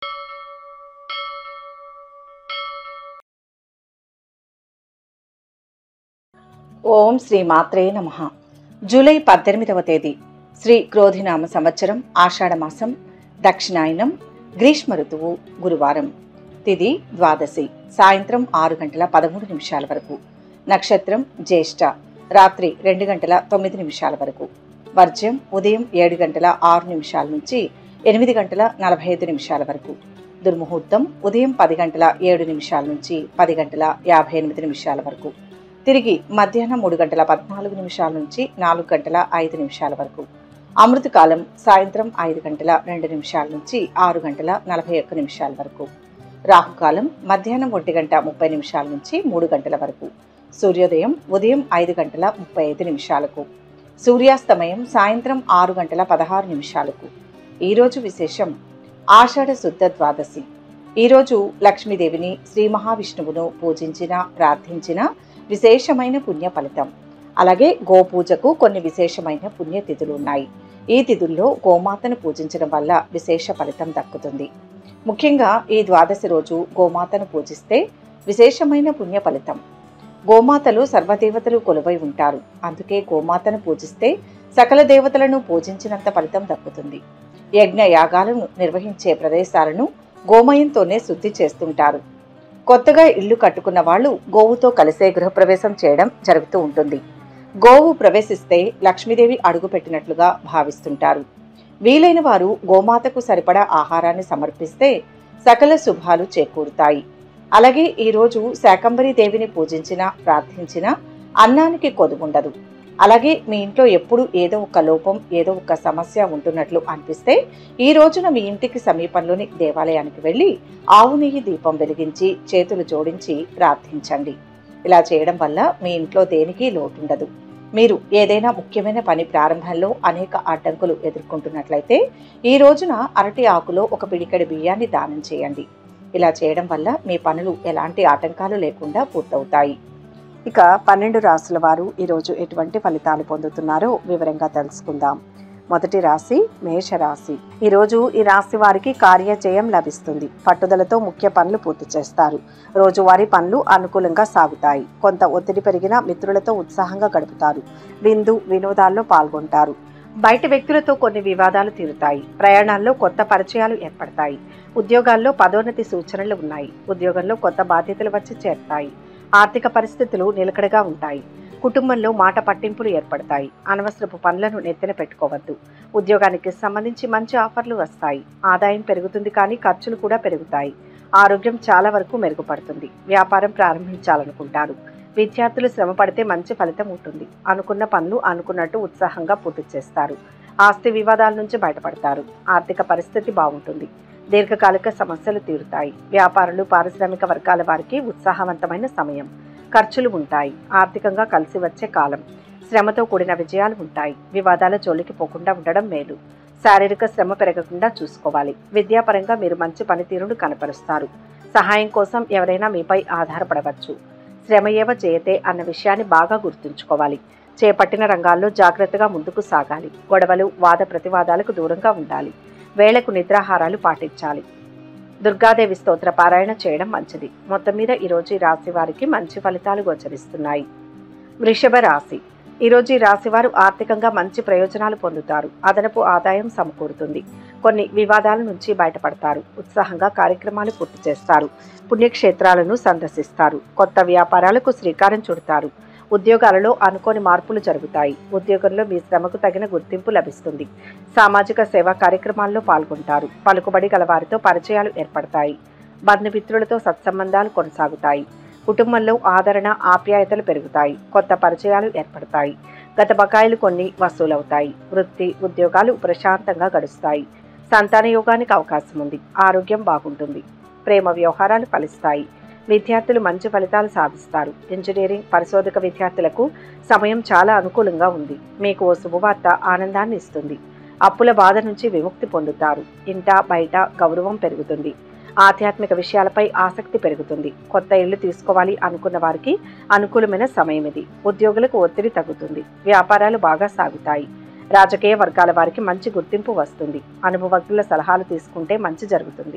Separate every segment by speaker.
Speaker 1: ఓం శ్రీ మాత్రే నమ జూలై పద్దెనిమిదవ తేదీ శ్రీ క్రోధినామ సంవత్సరం ఆషాఢమాసం దక్షిణాయనం గ్రీష్మ ఋతువు గురువారం తిది ద్వాదశి సాయంత్రం ఆరు గంటల పదమూడు నిమిషాల వరకు నక్షత్రం జ్యేష్ఠ రాత్రి రెండు గంటల తొమ్మిది నిమిషాల వరకు వర్జ్యం ఉదయం ఏడు గంటల ఆరు నిమిషాల నుంచి ఎనిమిది గంటల నలభై ఐదు నిమిషాల వరకు దుర్ముహూర్తం ఉదయం పది గంటల ఏడు నిమిషాల నుంచి పది గంటల యాభై ఎనిమిది నిమిషాల వరకు తిరిగి మధ్యాహ్నం మూడు గంటల పద్నాలుగు నిమిషాల నుంచి నాలుగు గంటల ఐదు నిమిషాల వరకు అమృతకాలం సాయంత్రం ఐదు గంటల రెండు నిమిషాల నుంచి ఆరు గంటల నలభై ఒక్క నిమిషాల వరకు రాహుకాలం మధ్యాహ్నం ఒంటి గంట ముప్పై నిమిషాల నుంచి మూడు గంటల వరకు సూర్యోదయం ఉదయం ఐదు గంటల ముప్పై ఐదు నిమిషాలకు సూర్యాస్తమయం సాయంత్రం ఆరు గంటల పదహారు నిమిషాలకు ఈరోజు విశేషం ఆషాఢ శుద్ధ ద్వాదశి ఈరోజు లక్ష్మీదేవిని శ్రీ మహావిష్ణువును పూజించిన ప్రార్థించిన విశేషమైన పుణ్య ఫలితం అలాగే గోపూజకు కొన్ని విశేషమైన పుణ్య తిథులు ఉన్నాయి ఈ తిథుల్లో గోమాతను పూజించడం వల్ల విశేష ఫలితం దక్కుతుంది ముఖ్యంగా ఈ ద్వాదశి రోజు గోమాతను పూజిస్తే విశేషమైన పుణ్య ఫలితం గోమాతలు సర్వదేవతలు కొలువై ఉంటారు అందుకే గోమాతను పూజిస్తే సకల దేవతలను పూజించినంత ఫలితం దక్కుతుంది యజ్ఞ యాగాలను నిర్వహించే ప్రదేశాలను గోమయంతోనే శుద్ధి చేస్తుంటారు కొత్తగా ఇల్లు కట్టుకున్న వాళ్ళు గోవుతో కలిసే గృహప్రవేశం చేయడం జరుగుతూ ఉంటుంది గోవు ప్రవేశిస్తే లక్ష్మీదేవి అడుగుపెట్టినట్లుగా భావిస్తుంటారు వీలైన వారు గోమాతకు సరిపడా ఆహారాన్ని సమర్పిస్తే సకల శుభాలు చేకూరుతాయి అలాగే ఈరోజు శాకంబరి దేవిని పూజించిన ప్రార్థించిన అన్నానికి కొదువుండదు అలాగే మీ ఇంట్లో ఎప్పుడు ఏదో ఒక లోపం ఏదో ఒక సమస్య ఉంటున్నట్లు అనిపిస్తే ఈ రోజున మీ ఇంటికి సమీపంలోని దేవాలయానికి వెళ్ళి ఆవు నెయ్యి దీపం వెలిగించి చేతులు జోడించి ప్రార్థించండి ఇలా చేయడం వల్ల మీ ఇంట్లో దేనికి లోటుండదు మీరు ఏదైనా ముఖ్యమైన పని ప్రారంభంలో అనేక అడ్డంకులు ఎదుర్కొంటున్నట్లయితే ఈ రోజున అరటి ఆకులో ఒక పిడికెడు బియ్యాన్ని దానం చేయండి ఇలా చేయడం వల్ల మీ పనులు ఎలాంటి ఆటంకాలు లేకుండా పూర్తవుతాయి ఇక పన్నెండు రాసుల వారు ఈరోజు ఎటువంటి ఫలితాలు పొందుతున్నారో వివరంగా తెలుసుకుందాం మొదటి రాశి మేషరాశి ఈరోజు ఈ రాశి వారికి కార్యజయం లభిస్తుంది పట్టుదలతో ముఖ్య పనులు పూర్తి చేస్తారు రోజువారీ పనులు అనుకూలంగా సాగుతాయి కొంత ఒత్తిడి పెరిగిన మిత్రులతో ఉత్సాహంగా గడుపుతారు విందు వినోదాల్లో పాల్గొంటారు బయట వ్యక్తులతో కొన్ని వివాదాలు తీరుతాయి ప్రయాణాల్లో కొత్త పరిచయాలు ఏర్పడతాయి ఉద్యోగాల్లో పదోన్నతి సూచనలు ఉన్నాయి ఉద్యోగంలో కొత్త బాధ్యతలు వచ్చి చేరుతాయి ఆర్థిక పరిస్థితులు నిలకడగా ఉంటాయి కుటుంబంలో మాట పట్టింపులు ఏర్పడతాయి అనవసరపు పనులను నెత్తిన పెట్టుకోవద్దు ఉద్యోగానికి సంబంధించి మంచి ఆఫర్లు వస్తాయి ఆదాయం పెరుగుతుంది కానీ ఖర్చులు కూడా పెరుగుతాయి ఆరోగ్యం చాలా వరకు మెరుగుపడుతుంది వ్యాపారం ప్రారంభించాలనుకుంటారు విద్యార్థులు శ్రమ పడితే మంచి ఫలితం ఉంటుంది అనుకున్న పనులు అనుకున్నట్టు ఉత్సాహంగా పూర్తి చేస్తారు ఆస్తి వివాదాల నుంచి బయటపడతారు ఆర్థిక పరిస్థితి బాగుంటుంది దీర్ఘకాలిక సమస్యలు తీరుతాయి వ్యాపారులు పారిశ్రామిక వర్గాల వారికి ఉత్సాహవంతమైన సమయం ఖర్చులు ఉంటాయి ఆర్థికంగా కలిసి వచ్చే కాలం శ్రమతో కూడిన విజయాలు ఉంటాయి వివాదాల జోలికి పోకుండా ఉండడం మేలు శారీరక శ్రమ పెరగకుండా చూసుకోవాలి విద్యాపరంగా మీరు మంచి పనితీరును కనపరుస్తారు సహాయం కోసం ఎవరైనా మీపై ఆధారపడవచ్చు శ్రమ ఏవ చేయతే అన్న విషయాన్ని బాగా గుర్తుంచుకోవాలి చేపట్టిన రంగాల్లో జాగ్రత్తగా ముందుకు సాగాలి గొడవలు వాద ప్రతివాదాలకు దూరంగా ఉండాలి వేళకు నిద్రాహారాలు పాటించాలి దుర్గాదేవి స్తోత్ర పారాయణ చేయడం మంచిది మొత్తం మీద ఈరోజు ఈ రాశి వారికి మంచి ఫలితాలు గోచరిస్తున్నాయి వృషభ రాశి ఈరోజు ఈ రాశి వారు ఆర్థికంగా మంచి ప్రయోజనాలు పొందుతారు అదనపు ఆదాయం సమకూరుతుంది కొన్ని వివాదాల నుంచి బయటపడతారు ఉత్సాహంగా కార్యక్రమాలు పూర్తి చేస్తారు పుణ్యక్షేత్రాలను సందర్శిస్తారు కొత్త వ్యాపారాలకు శ్రీకారం చుడతారు ఉద్యోగాలలో అనుకోని మార్పులు జరుగుతాయి ఉద్యోగంలో మీ శ్రమకు తగిన గుర్తింపు లభిస్తుంది సామాజిక సేవా కార్యక్రమాల్లో పాల్గొంటారు పలుకుబడి గల వారితో పరిచయాలు ఏర్పడతాయి బంధుమిత్రులతో సత్సంబంధాలు కొనసాగుతాయి కుటుంబంలో ఆదరణ ఆప్యాయతలు పెరుగుతాయి కొత్త పరిచయాలు ఏర్పడతాయి గత బకాయిలు కొన్ని వసూలవుతాయి వృత్తి ఉద్యోగాలు ప్రశాంతంగా గడుస్తాయి సంతాన యోగానికి అవకాశం ఉంది ఆరోగ్యం బాగుంటుంది ప్రేమ వ్యవహారాలు ఫలిస్తాయి విద్యార్థులు మంచి ఫలితాలు సాధిస్తారు ఇంజనీరింగ్ పరిశోధక విద్యార్థులకు సమయం చాలా అనుకూలంగా ఉంది మీకు ఓ శుభవార్త ఆనందాన్ని ఇస్తుంది అప్పుల బాధ నుంచి విముక్తి పొందుతారు ఇంట బయట గౌరవం పెరుగుతుంది ఆధ్యాత్మిక విషయాలపై ఆసక్తి పెరుగుతుంది కొత్త ఇల్లు తీసుకోవాలి అనుకున్న వారికి అనుకూలమైన సమయం ఇది ఉద్యోగులకు ఒత్తిడి తగ్గుతుంది వ్యాపారాలు బాగా సాగుతాయి రాజకీయ వర్గాల వారికి మంచి గుర్తింపు వస్తుంది అనుభవజ్ఞుల సలహాలు తీసుకుంటే మంచి జరుగుతుంది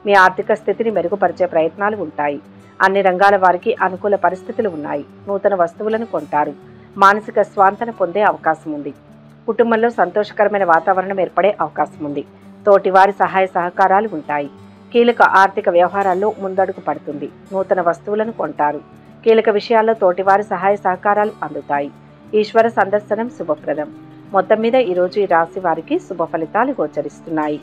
Speaker 1: మీ ఆర్థిక స్థితిని మెరుగుపరిచే ప్రయత్నాలు ఉంటాయి అన్ని రంగాల వారికి అనుకూల పరిస్థితులు ఉన్నాయి నూతన వస్తువులను కొంటారు మానసిక స్వాంతన పొందే అవకాశం ఉంది కుటుంబంలో సంతోషకరమైన వాతావరణం ఏర్పడే అవకాశం ఉంది తోటివారి సహాయ సహకారాలు ఉంటాయి కీలక ఆర్థిక వ్యవహారాల్లో ముందడుగు పడుతుంది నూతన వస్తువులను కొంటారు కీలక విషయాల్లో తోటివారి సహాయ సహకారాలు అందుతాయి ఈశ్వర సందర్శనం శుభప్రదం మొత్తం మీద ఈరోజు ఈ రాశి వారికి శుభ ఫలితాలు గోచరిస్తున్నాయి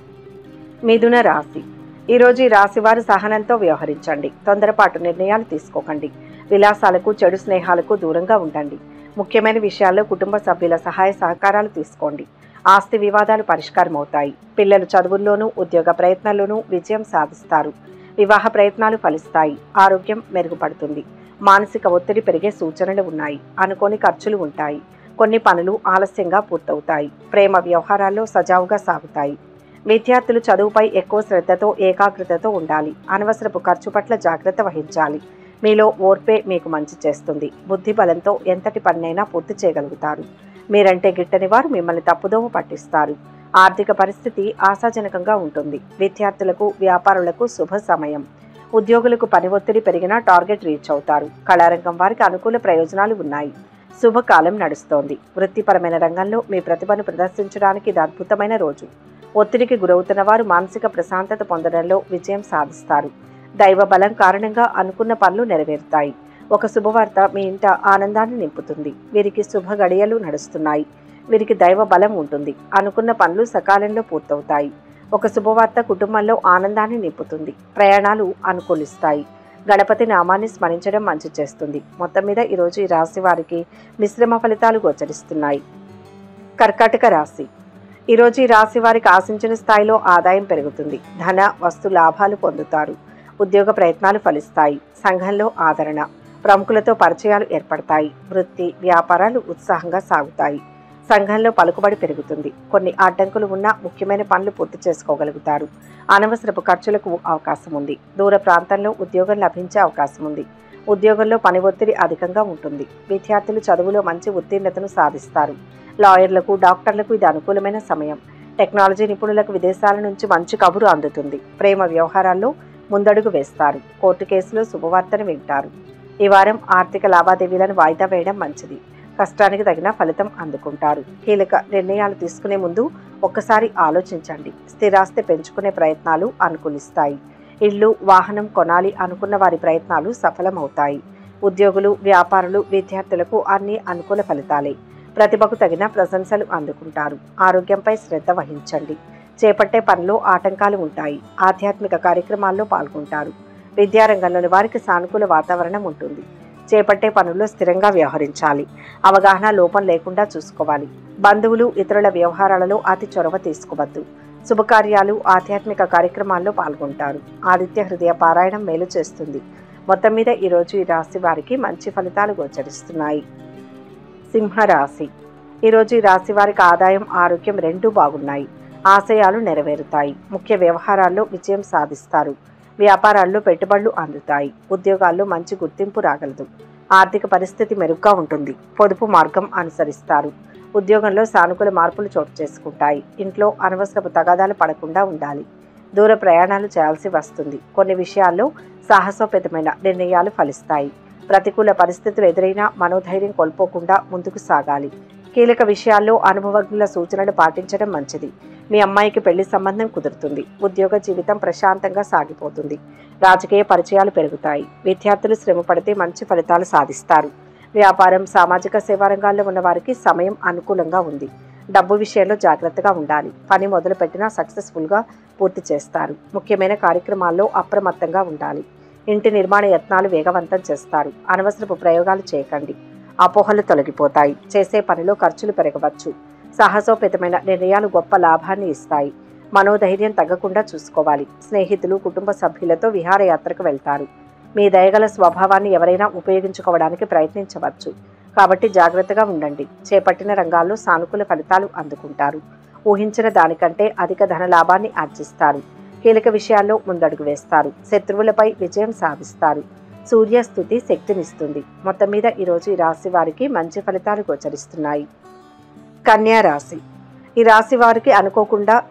Speaker 1: మిథున రాశి ఈరోజు ఈ రాశి వారు సహనంతో వ్యవహరించండి తొందరపాటు నిర్ణయాలు తీసుకోకండి విలాసాలకు చెడు స్నేహాలకు దూరంగా ఉండండి ముఖ్యమైన విషయాల్లో కుటుంబ సభ్యుల సహాయ సహకారాలు తీసుకోండి ఆస్తి వివాదాలు పరిష్కారం అవుతాయి పిల్లలు చదువుల్లోనూ ఉద్యోగ ప్రయత్నాల్లోనూ విజయం సాధిస్తారు వివాహ ప్రయత్నాలు ఫలిస్తాయి ఆరోగ్యం మెరుగుపడుతుంది మానసిక ఒత్తిడి పెరిగే సూచనలు ఉన్నాయి అనుకోని ఖర్చులు ఉంటాయి కొన్ని పనులు ఆలస్యంగా పూర్తవుతాయి ప్రేమ వ్యవహారాల్లో సజావుగా సాగుతాయి విద్యార్థులు చదువుపై ఎక్కువ శ్రద్ధతో ఏకాగ్రతతో ఉండాలి అనవసరపు ఖర్చు పట్ల జాగ్రత్త వహించాలి మీలో ఓర్పే మీకు మంచి చేస్తుంది బుద్ధి బలంతో ఎంతటి పన్నైనా పూర్తి చేయగలుగుతారు మీరంటే గిట్టని వారు మిమ్మల్ని తప్పుదోవ పట్టిస్తారు ఆర్థిక పరిస్థితి ఆశాజనకంగా ఉంటుంది విద్యార్థులకు వ్యాపారులకు శుభ సమయం ఉద్యోగులకు పని ఒత్తిడి పెరిగినా టార్గెట్ రీచ్ అవుతారు కళారంగం వారికి అనుకూల ప్రయోజనాలు ఉన్నాయి శుభకాలం నడుస్తోంది వృత్తిపరమైన రంగంలో మీ ప్రతిభను ప్రదర్శించడానికి ఇది అద్భుతమైన రోజు ఒత్తిడికి గురవుతున్న వారు మానసిక ప్రశాంతత పొందడంలో విజయం సాధిస్తారు దైవ బలం కారణంగా అనుకున్న పనులు నెరవేరుతాయి ఒక శుభవార్త మీ ఇంట ఆనందాన్ని నింపుతుంది వీరికి శుభ గడియలు నడుస్తున్నాయి వీరికి దైవ బలం ఉంటుంది అనుకున్న పనులు సకాలంలో పూర్తవుతాయి ఒక శుభవార్త కుటుంబంలో ఆనందాన్ని నింపుతుంది ప్రయాణాలు అనుకూలిస్తాయి గణపతి నామాన్ని స్మరించడం మంచి చేస్తుంది మొత్తం మీద ఈరోజు ఈ రాశి వారికి మిశ్రమ ఫలితాలు గోచరిస్తున్నాయి కర్కాటక రాశి ఈరోజు ఈ రాశి వారికి ఆశించిన స్థాయిలో ఆదాయం పెరుగుతుంది ధన వస్తు లాభాలు పొందుతారు ఉద్యోగ ప్రయత్నాలు ఫలిస్తాయి సంఘంలో ఆదరణ ప్రముఖులతో పరిచయాలు ఏర్పడతాయి వృత్తి వ్యాపారాలు ఉత్సాహంగా సాగుతాయి సంఘంలో పలుకుబడి పెరుగుతుంది కొన్ని అడ్డంకులు ఉన్నా ముఖ్యమైన పనులు పూర్తి చేసుకోగలుగుతారు అనవసరపు ఖర్చులకు అవకాశం ఉంది దూర ప్రాంతంలో ఉద్యోగం లభించే అవకాశం ఉంది ఉద్యోగంలో పని ఒత్తిడి అధికంగా ఉంటుంది విద్యార్థులు చదువులో మంచి ఉత్తీర్ణతను సాధిస్తారు లాయర్లకు డాక్టర్లకు ఇది అనుకూలమైన సమయం టెక్నాలజీ నిపుణులకు విదేశాల నుంచి మంచి కబురు అందుతుంది ప్రేమ వ్యవహారాల్లో ముందడుగు వేస్తారు కోర్టు కేసులో శుభవార్తను వింటారు ఈ వారం ఆర్థిక లావాదేవీలను వాయిదా వేయడం మంచిది కష్టానికి తగిన ఫలితం అందుకుంటారు కీలక నిర్ణయాలు తీసుకునే ముందు ఒక్కసారి ఆలోచించండి స్థిరాస్తి పెంచుకునే ప్రయత్నాలు అనుకూలిస్తాయి ఇల్లు వాహనం కొనాలి అనుకున్న వారి ప్రయత్నాలు సఫలమవుతాయి ఉద్యోగులు వ్యాపారులు విద్యార్థులకు అన్ని అనుకూల ఫలితాలే ప్రతిభకు తగిన ప్రశంసలు అందుకుంటారు ఆరోగ్యంపై శ్రద్ధ వహించండి చేపట్టే పనిలో ఆటంకాలు ఉంటాయి ఆధ్యాత్మిక కార్యక్రమాల్లో పాల్గొంటారు విద్యారంగంలోని వారికి సానుకూల వాతావరణం ఉంటుంది చేపట్టే పనుల్లో స్థిరంగా వ్యవహరించాలి అవగాహన లోపం లేకుండా చూసుకోవాలి బంధువులు ఇతరుల వ్యవహారాలలో అతి చొరవ తీసుకోవద్దు శుభకార్యాలు ఆధ్యాత్మిక కార్యక్రమాల్లో పాల్గొంటారు ఆదిత్య హృదయ పారాయణం మేలు చేస్తుంది మొత్తం మీద ఈరోజు ఈ రాశి వారికి మంచి ఫలితాలు గోచరిస్తున్నాయి సింహరాశి ఈరోజు ఈ రాశి వారికి ఆదాయం ఆరోగ్యం రెండూ బాగున్నాయి ఆశయాలు నెరవేరుతాయి ముఖ్య వ్యవహారాల్లో విజయం సాధిస్తారు వ్యాపారాల్లో పెట్టుబడులు అందుతాయి ఉద్యోగాల్లో మంచి గుర్తింపు రాగలదు ఆర్థిక పరిస్థితి మెరుగ్గా ఉంటుంది పొదుపు మార్గం అనుసరిస్తారు ఉద్యోగంలో సానుకూల మార్పులు చోటు చేసుకుంటాయి ఇంట్లో అనవసరపు తగాదాలు పడకుండా ఉండాలి దూర ప్రయాణాలు చేయాల్సి వస్తుంది కొన్ని విషయాల్లో సాహసోపేతమైన నిర్ణయాలు ఫలిస్తాయి ప్రతికూల పరిస్థితులు ఎదురైనా మనోధైర్యం కోల్పోకుండా ముందుకు సాగాలి కీలక విషయాల్లో అనుభవజ్ఞుల సూచనలు పాటించడం మంచిది మీ అమ్మాయికి పెళ్లి సంబంధం కుదురుతుంది ఉద్యోగ జీవితం ప్రశాంతంగా సాగిపోతుంది రాజకీయ పరిచయాలు పెరుగుతాయి విద్యార్థులు శ్రమ పడితే మంచి ఫలితాలు సాధిస్తారు వ్యాపారం సామాజిక సేవా రంగాల్లో ఉన్న వారికి సమయం అనుకూలంగా ఉంది డబ్బు విషయంలో జాగ్రత్తగా ఉండాలి పని మొదలు పెట్టినా సక్సెస్ఫుల్గా పూర్తి చేస్తారు ముఖ్యమైన కార్యక్రమాల్లో అప్రమత్తంగా ఉండాలి ఇంటి నిర్మాణ యత్నాలు వేగవంతం చేస్తారు అనవసరపు ప్రయోగాలు చేయకండి అపోహలు తొలగిపోతాయి చేసే పనిలో ఖర్చులు పెరగవచ్చు సాహసోపేతమైన నిర్ణయాలు గొప్ప లాభాన్ని ఇస్తాయి మనోధైర్యం తగ్గకుండా చూసుకోవాలి స్నేహితులు కుటుంబ సభ్యులతో విహారయాత్రకు వెళ్తారు మీ దయగల స్వభావాన్ని ఎవరైనా ఉపయోగించుకోవడానికి ప్రయత్నించవచ్చు కాబట్టి జాగ్రత్తగా ఉండండి చేపట్టిన రంగాల్లో సానుకూల ఫలితాలు అందుకుంటారు ఊహించిన దానికంటే అధిక ధన లాభాన్ని ఆర్జిస్తారు కీలక విషయాల్లో ముందడుగు వేస్తారు శత్రువులపై విజయం సాధిస్తారు సూర్యస్థుతి శక్తినిస్తుంది మొత్తం మీద ఈరోజు ఈ రాశి వారికి మంచి ఫలితాలు గోచరిస్తున్నాయి కన్యా రాశి ఈ రాశి వారికి అనుకోకుండా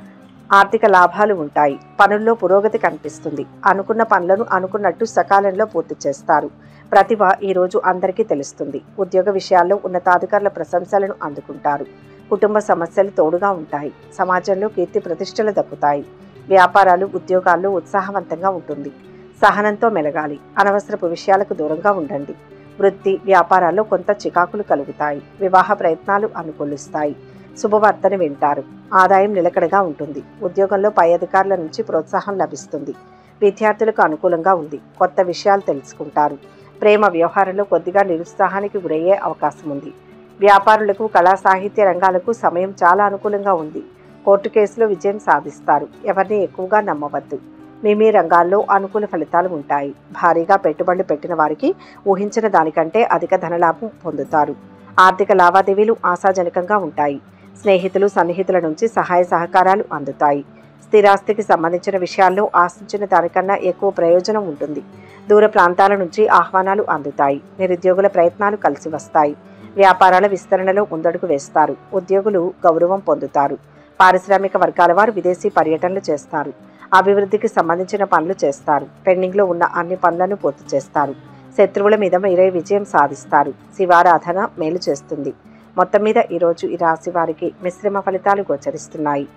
Speaker 1: ఆర్థిక లాభాలు ఉంటాయి పనుల్లో పురోగతి కనిపిస్తుంది అనుకున్న పనులను అనుకున్నట్టు సకాలంలో పూర్తి చేస్తారు ప్రతిభ ఈరోజు అందరికీ తెలుస్తుంది ఉద్యోగ విషయాల్లో ఉన్నతాధికారుల ప్రశంసలను అందుకుంటారు కుటుంబ సమస్యలు తోడుగా ఉంటాయి సమాజంలో కీర్తి ప్రతిష్టలు దక్కుతాయి వ్యాపారాలు ఉద్యోగాల్లో ఉత్సాహవంతంగా ఉంటుంది సహనంతో మెలగాలి అనవసరపు విషయాలకు దూరంగా ఉండండి వృత్తి వ్యాపారాల్లో కొంత చికాకులు కలుగుతాయి వివాహ ప్రయత్నాలు అనుకూలిస్తాయి శుభవార్తను వింటారు ఆదాయం నిలకడగా ఉంటుంది ఉద్యోగంలో పై అధికారుల నుంచి ప్రోత్సాహం లభిస్తుంది విద్యార్థులకు అనుకూలంగా ఉంది కొత్త విషయాలు తెలుసుకుంటారు ప్రేమ వ్యవహారంలో కొద్దిగా నిరుత్సాహానికి గురయ్యే అవకాశం ఉంది వ్యాపారులకు కళా సాహిత్య రంగాలకు సమయం చాలా అనుకూలంగా ఉంది కోర్టు కేసులో విజయం సాధిస్తారు ఎవరిని ఎక్కువగా నమ్మవద్దు మీ మీ రంగాల్లో అనుకూల ఫలితాలు ఉంటాయి భారీగా పెట్టుబడులు పెట్టిన వారికి ఊహించిన దానికంటే అధిక ధనలాభం పొందుతారు ఆర్థిక లావాదేవీలు ఆశాజనకంగా ఉంటాయి స్నేహితులు సన్నిహితుల నుంచి సహాయ సహకారాలు అందుతాయి స్థిరాస్తికి సంబంధించిన విషయాల్లో ఆశించిన దానికన్నా ఎక్కువ ప్రయోజనం ఉంటుంది దూర ప్రాంతాల నుంచి ఆహ్వానాలు అందుతాయి నిరుద్యోగుల ప్రయత్నాలు కలిసి వస్తాయి వ్యాపారాల విస్తరణలో ముందడుగు వేస్తారు ఉద్యోగులు గౌరవం పొందుతారు పారిశ్రామిక వర్గాల వారు విదేశీ పర్యటనలు చేస్తారు అభివృద్ధికి సంబంధించిన పనులు చేస్తారు పెండింగ్లో ఉన్న అన్ని పనులను పూర్తి చేస్తారు శత్రువుల మీద మీరే విజయం సాధిస్తారు శివారాధన మేలు చేస్తుంది మొత్తం మీద ఈరోజు ఈ రాశి వారికి మిశ్రమ ఫలితాలు గోచరిస్తున్నాయి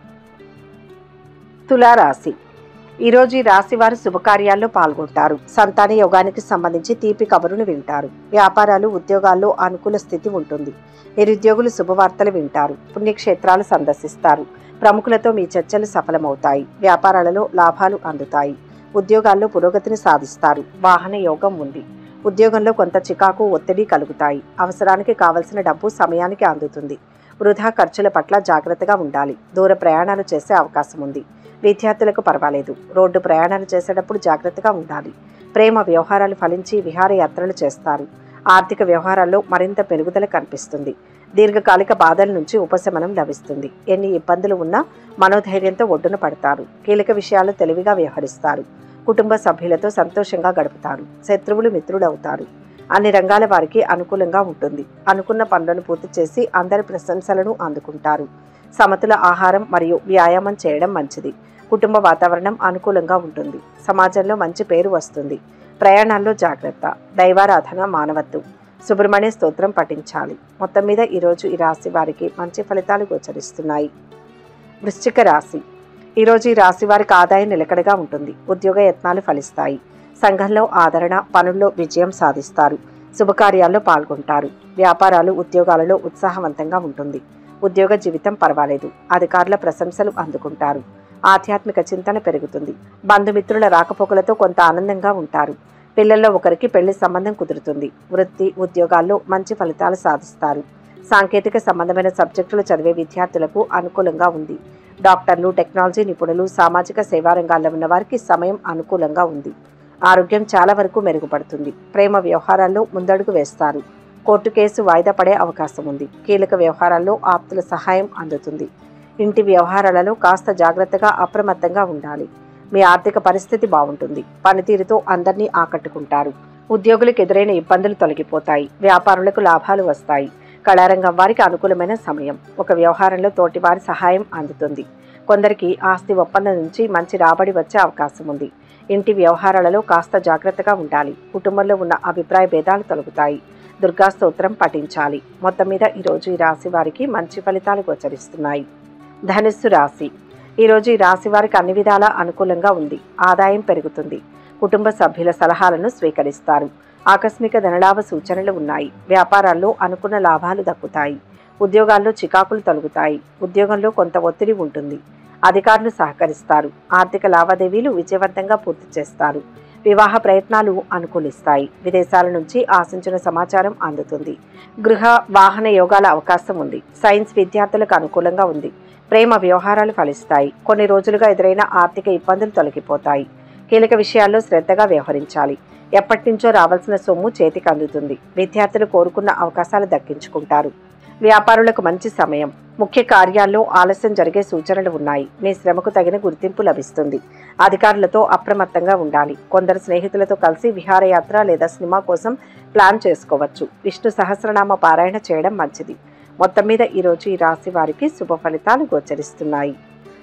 Speaker 1: తులారాశి ఈరోజు ఈ రాశి వారు శుభకార్యాల్లో పాల్గొంటారు సంతాన యోగానికి సంబంధించి తీపి కబురును వింటారు వ్యాపారాలు ఉద్యోగాల్లో అనుకూల స్థితి ఉంటుంది నిరుద్యోగులు శుభవార్తలు వింటారు పుణ్యక్షేత్రాలు సందర్శిస్తారు ప్రముఖులతో మీ చర్చలు సఫలమవుతాయి వ్యాపారాలలో లాభాలు అందుతాయి ఉద్యోగాల్లో పురోగతిని సాధిస్తారు వాహన యోగం ఉంది ఉద్యోగంలో కొంత చికాకు ఒత్తిడి కలుగుతాయి అవసరానికి కావలసిన డబ్బు సమయానికి అందుతుంది వృధా ఖర్చుల పట్ల జాగ్రత్తగా ఉండాలి దూర ప్రయాణాలు చేసే అవకాశం ఉంది విద్యార్థులకు పర్వాలేదు రోడ్డు ప్రయాణాలు చేసేటప్పుడు జాగ్రత్తగా ఉండాలి ప్రేమ వ్యవహారాలు ఫలించి విహారయాత్రలు చేస్తారు ఆర్థిక వ్యవహారాల్లో మరింత పెరుగుదల కనిపిస్తుంది దీర్ఘకాలిక బాధల నుంచి ఉపశమనం లభిస్తుంది ఎన్ని ఇబ్బందులు ఉన్నా మనోధైర్యంతో ఒడ్డున పడతారు కీలక విషయాలు తెలివిగా వ్యవహరిస్తారు కుటుంబ సభ్యులతో సంతోషంగా గడుపుతారు శత్రువులు మిత్రుడవుతారు అన్ని రంగాల వారికి అనుకూలంగా ఉంటుంది అనుకున్న పనులను పూర్తి చేసి అందరి ప్రశంసలను అందుకుంటారు సమతుల ఆహారం మరియు వ్యాయామం చేయడం మంచిది కుటుంబ వాతావరణం అనుకూలంగా ఉంటుంది సమాజంలో మంచి పేరు వస్తుంది ప్రయాణాల్లో జాగ్రత్త దైవారాధన మానవత్వం సుబ్రహ్మణ్య స్తోత్రం పఠించాలి మొత్తం మీద ఈరోజు ఈ రాశి వారికి మంచి ఫలితాలు గోచరిస్తున్నాయి వృశ్చిక రాశి ఈరోజు ఈ రాశి వారికి ఆదాయం నిలకడగా ఉంటుంది ఉద్యోగ యత్నాలు ఫలిస్తాయి సంఘంలో ఆదరణ పనుల్లో విజయం సాధిస్తారు శుభకార్యాల్లో పాల్గొంటారు వ్యాపారాలు ఉద్యోగాలలో ఉత్సాహవంతంగా ఉంటుంది ఉద్యోగ జీవితం పర్వాలేదు అధికారుల ప్రశంసలు అందుకుంటారు ఆధ్యాత్మిక చింతన పెరుగుతుంది బంధుమిత్రుల రాకపోకలతో కొంత ఆనందంగా ఉంటారు పిల్లల్లో ఒకరికి పెళ్లి సంబంధం కుదురుతుంది వృత్తి ఉద్యోగాల్లో మంచి ఫలితాలు సాధిస్తారు సాంకేతిక సంబంధమైన సబ్జెక్టులు చదివే విద్యార్థులకు అనుకూలంగా ఉంది డాక్టర్లు టెక్నాలజీ నిపుణులు సామాజిక సేవా రంగాల్లో ఉన్న వారికి సమయం అనుకూలంగా ఉంది ఆరోగ్యం చాలా వరకు మెరుగుపడుతుంది ప్రేమ వ్యవహారాల్లో ముందడుగు వేస్తారు కోర్టు కేసు వాయిదా పడే అవకాశం ఉంది కీలక వ్యవహారాల్లో ఆప్తుల సహాయం అందుతుంది ఇంటి వ్యవహారాలలో కాస్త జాగ్రత్తగా అప్రమత్తంగా ఉండాలి మీ ఆర్థిక పరిస్థితి బాగుంటుంది పనితీరుతో అందరినీ ఆకట్టుకుంటారు ఉద్యోగులకు ఎదురైన ఇబ్బందులు తొలగిపోతాయి వ్యాపారులకు లాభాలు వస్తాయి కళారంగం వారికి అనుకూలమైన సమయం ఒక వ్యవహారంలో తోటివారి సహాయం అందుతుంది కొందరికి ఆస్తి ఒప్పందం నుంచి మంచి రాబడి వచ్చే అవకాశం ఉంది ఇంటి వ్యవహారాలలో కాస్త జాగ్రత్తగా ఉండాలి కుటుంబంలో ఉన్న అభిప్రాయ భేదాలు తొలగుతాయి దుర్గా స్తోత్రం పఠించాలి మొత్తం మీద ఈరోజు ఈ రాశి వారికి మంచి ఫలితాలు గోచరిస్తున్నాయి ధనుస్సు రాశి ఈరోజు ఈ రాశి వారికి అన్ని విధాలా అనుకూలంగా ఉంది ఆదాయం పెరుగుతుంది కుటుంబ సభ్యుల సలహాలను స్వీకరిస్తారు ఆకస్మిక ధనలాభ సూచనలు ఉన్నాయి వ్యాపారాల్లో అనుకున్న లాభాలు దక్కుతాయి ఉద్యోగాల్లో చికాకులు తొలగుతాయి ఉద్యోగంలో కొంత ఒత్తిడి ఉంటుంది అధికారులు సహకరిస్తారు ఆర్థిక లావాదేవీలు విజయవంతంగా పూర్తి చేస్తారు వివాహ ప్రయత్నాలు అనుకూలిస్తాయి విదేశాల నుంచి ఆశించిన సమాచారం అందుతుంది గృహ వాహన యోగాల అవకాశం ఉంది సైన్స్ విద్యార్థులకు అనుకూలంగా ఉంది ప్రేమ వ్యవహారాలు ఫలిస్తాయి కొన్ని రోజులుగా ఎదురైన ఆర్థిక ఇబ్బందులు తొలగిపోతాయి కీలక విషయాల్లో శ్రద్ధగా వ్యవహరించాలి ఎప్పటి నుంచో రావాల్సిన సొమ్ము చేతికి అందుతుంది విద్యార్థులు కోరుకున్న అవకాశాలు దక్కించుకుంటారు వ్యాపారులకు మంచి సమయం ముఖ్య కార్యాల్లో ఆలస్యం జరిగే సూచనలు ఉన్నాయి మీ శ్రమకు తగిన గుర్తింపు లభిస్తుంది అధికారులతో అప్రమత్తంగా ఉండాలి కొందరు స్నేహితులతో కలిసి విహారయాత్ర లేదా సినిమా కోసం ప్లాన్ చేసుకోవచ్చు విష్ణు సహస్రనామ పారాయణ చేయడం మంచిది మొత్తం మీద ఈరోజు ఈ రాశి వారికి శుభ ఫలితాలు గోచరిస్తున్నాయి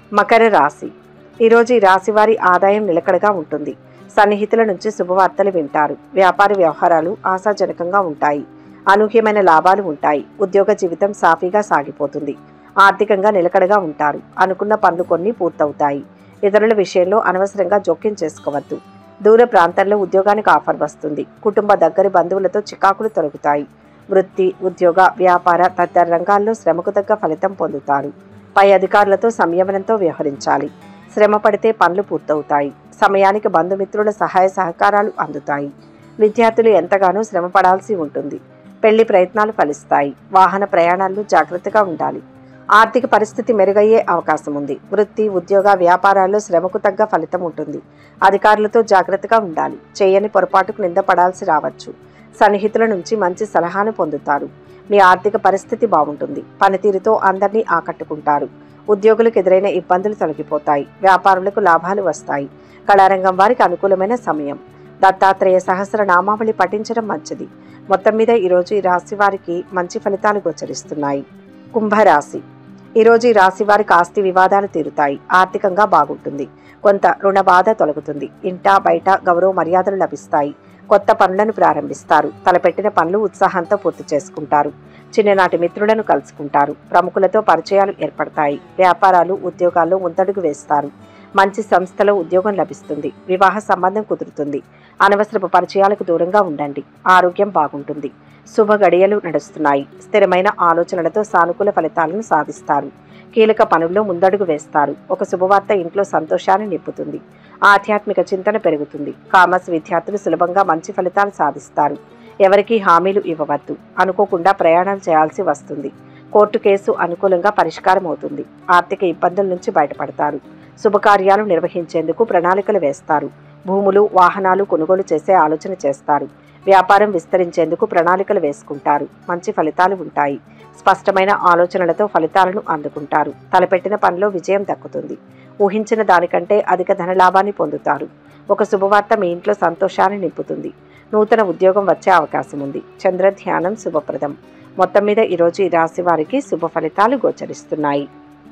Speaker 1: మకర రాశి ఈరోజు ఈ రాశి వారి ఆదాయం నిలకడగా ఉంటుంది సన్నిహితుల నుంచి శుభవార్తలు వింటారు వ్యాపార వ్యవహారాలు ఆశాజనకంగా ఉంటాయి అనూహ్యమైన లాభాలు ఉంటాయి ఉద్యోగ జీవితం సాఫీగా సాగిపోతుంది ఆర్థికంగా నిలకడగా ఉంటారు అనుకున్న పనులు కొన్ని పూర్తవుతాయి ఇతరుల విషయంలో అనవసరంగా జోక్యం చేసుకోవద్దు దూర ప్రాంతాల్లో ఉద్యోగానికి ఆఫర్ వస్తుంది కుటుంబ దగ్గరి బంధువులతో చికాకులు తొలగుతాయి వృత్తి ఉద్యోగ వ్యాపార తదితర రంగాల్లో శ్రమకు తగ్గ ఫలితం పొందుతారు పై అధికారులతో సంయమనంతో వ్యవహరించాలి శ్రమ పడితే పనులు పూర్తవుతాయి సమయానికి బంధుమిత్రుల సహాయ సహకారాలు అందుతాయి విద్యార్థులు ఎంతగానో శ్రమ పడాల్సి ఉంటుంది పెళ్లి ప్రయత్నాలు ఫలిస్తాయి వాహన ప్రయాణాల్లో జాగ్రత్తగా ఉండాలి ఆర్థిక పరిస్థితి మెరుగయ్యే అవకాశం ఉంది వృత్తి ఉద్యోగ వ్యాపారాల్లో శ్రమకు తగ్గ ఫలితం ఉంటుంది అధికారులతో జాగ్రత్తగా ఉండాలి చేయని పొరపాటుకు నిందపడాల్సి రావచ్చు సన్నిహితుల నుంచి మంచి సలహాను పొందుతారు మీ ఆర్థిక పరిస్థితి బాగుంటుంది పనితీరుతో అందరినీ ఆకట్టుకుంటారు ఉద్యోగులకు ఎదురైన ఇబ్బందులు తొలగిపోతాయి వ్యాపారులకు లాభాలు వస్తాయి కళారంగం వారికి అనుకూలమైన సమయం దత్తాత్రేయ సహస్ర నామావళి పఠించడం మంచిది మొత్తం మీద ఈరోజు ఈ రాశి వారికి మంచి ఫలితాలు గోచరిస్తున్నాయి కుంభరాశి ఈరోజు ఈ రాశి వారికి ఆస్తి వివాదాలు తీరుతాయి ఆర్థికంగా బాగుంటుంది కొంత రుణ బాధ తొలగుతుంది ఇంటా బయట గౌరవ మర్యాదలు లభిస్తాయి కొత్త పనులను ప్రారంభిస్తారు తలపెట్టిన పనులు ఉత్సాహంతో పూర్తి చేసుకుంటారు చిన్ననాటి మిత్రులను కలుసుకుంటారు ప్రముఖులతో పరిచయాలు ఏర్పడతాయి వ్యాపారాలు ఉద్యోగాల్లో ముందడుగు వేస్తారు మంచి సంస్థలో ఉద్యోగం లభిస్తుంది వివాహ సంబంధం కుదురుతుంది అనవసరపు పరిచయాలకు దూరంగా ఉండండి ఆరోగ్యం బాగుంటుంది శుభ గడియలు నడుస్తున్నాయి స్థిరమైన ఆలోచనలతో సానుకూల ఫలితాలను సాధిస్తారు కీలక పనుల్లో ముందడుగు వేస్తారు ఒక శుభవార్త ఇంట్లో సంతోషాన్ని నింపుతుంది ఆధ్యాత్మిక చింతన పెరుగుతుంది కామర్స్ విద్యార్థులు సులభంగా మంచి ఫలితాలు సాధిస్తారు ఎవరికీ హామీలు ఇవ్వవద్దు అనుకోకుండా ప్రయాణాలు చేయాల్సి వస్తుంది కోర్టు కేసు అనుకూలంగా పరిష్కారం అవుతుంది ఆర్థిక ఇబ్బందుల నుంచి బయటపడతారు శుభకార్యాలు నిర్వహించేందుకు ప్రణాళికలు వేస్తారు భూములు వాహనాలు కొనుగోలు చేసే ఆలోచన చేస్తారు వ్యాపారం విస్తరించేందుకు ప్రణాళికలు వేసుకుంటారు మంచి ఫలితాలు ఉంటాయి స్పష్టమైన ఆలోచనలతో ఫలితాలను అందుకుంటారు తలపెట్టిన పనిలో విజయం దక్కుతుంది ఊహించిన దానికంటే అధిక ధనలాభాన్ని పొందుతారు ఒక శుభవార్త మీ ఇంట్లో సంతోషాన్ని నింపుతుంది నూతన ఉద్యోగం వచ్చే అవకాశం ఉంది చంద్ర ధ్యానం శుభప్రదం మొత్తం మీద ఈరోజు ఈ రాశి వారికి శుభ ఫలితాలు గోచరిస్తున్నాయి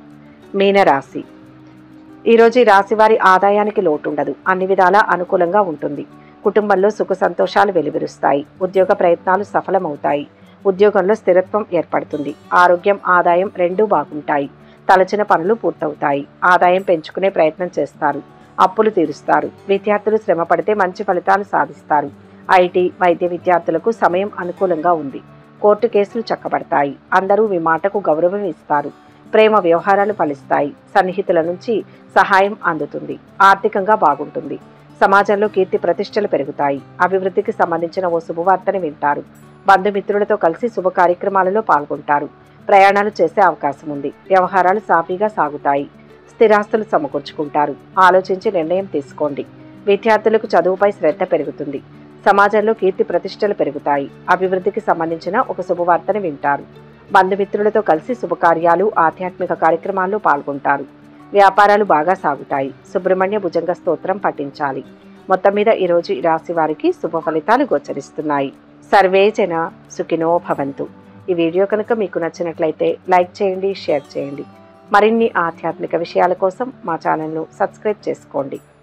Speaker 1: మీనరాశి ఈరోజు ఈ రాశి వారి ఆదాయానికి లోటుండదు అన్ని విధాలా అనుకూలంగా ఉంటుంది కుటుంబంలో సుఖ సంతోషాలు వెలువరుస్తాయి ఉద్యోగ ప్రయత్నాలు సఫలమవుతాయి ఉద్యోగంలో స్థిరత్వం ఏర్పడుతుంది ఆరోగ్యం ఆదాయం రెండూ బాగుంటాయి తలచిన పనులు పూర్తవుతాయి ఆదాయం పెంచుకునే ప్రయత్నం చేస్తారు అప్పులు తీరుస్తారు విద్యార్థులు శ్రమ పడితే మంచి ఫలితాలు సాధిస్తారు ఐటీ వైద్య విద్యార్థులకు సమయం అనుకూలంగా ఉంది కోర్టు కేసులు చక్కబడతాయి అందరూ మీ మాటకు గౌరవం ఇస్తారు ప్రేమ వ్యవహారాలు ఫలిస్తాయి సన్నిహితుల నుంచి సహాయం అందుతుంది ఆర్థికంగా బాగుంటుంది సమాజంలో కీర్తి ప్రతిష్టలు పెరుగుతాయి అభివృద్ధికి సంబంధించిన ఓ శుభవార్తని వింటారు బంధుమిత్రులతో కలిసి శుభ కార్యక్రమాలలో పాల్గొంటారు ప్రయాణాలు చేసే అవకాశం ఉంది వ్యవహారాలు సాఫీగా సాగుతాయి స్థిరాస్తులు సమకూర్చుకుంటారు ఆలోచించి నిర్ణయం తీసుకోండి విద్యార్థులకు చదువుపై శ్రద్ధ పెరుగుతుంది సమాజంలో కీర్తి ప్రతిష్టలు పెరుగుతాయి అభివృద్ధికి సంబంధించిన ఒక శుభవార్తని వింటారు బంధుమిత్రులతో కలిసి శుభకార్యాలు ఆధ్యాత్మిక కార్యక్రమాల్లో పాల్గొంటారు వ్యాపారాలు బాగా సాగుతాయి సుబ్రహ్మణ్య భుజంగ స్తోత్రం పఠించాలి మొత్తం మీద ఈరోజు ఈ రాశి వారికి శుభ ఫలితాలు గోచరిస్తున్నాయి సర్వే జన సుఖినో భవంతు ఈ వీడియో కనుక మీకు నచ్చినట్లయితే లైక్ చేయండి షేర్ చేయండి మరిన్ని ఆధ్యాత్మిక విషయాల కోసం మా ఛానల్ను సబ్స్క్రైబ్ చేసుకోండి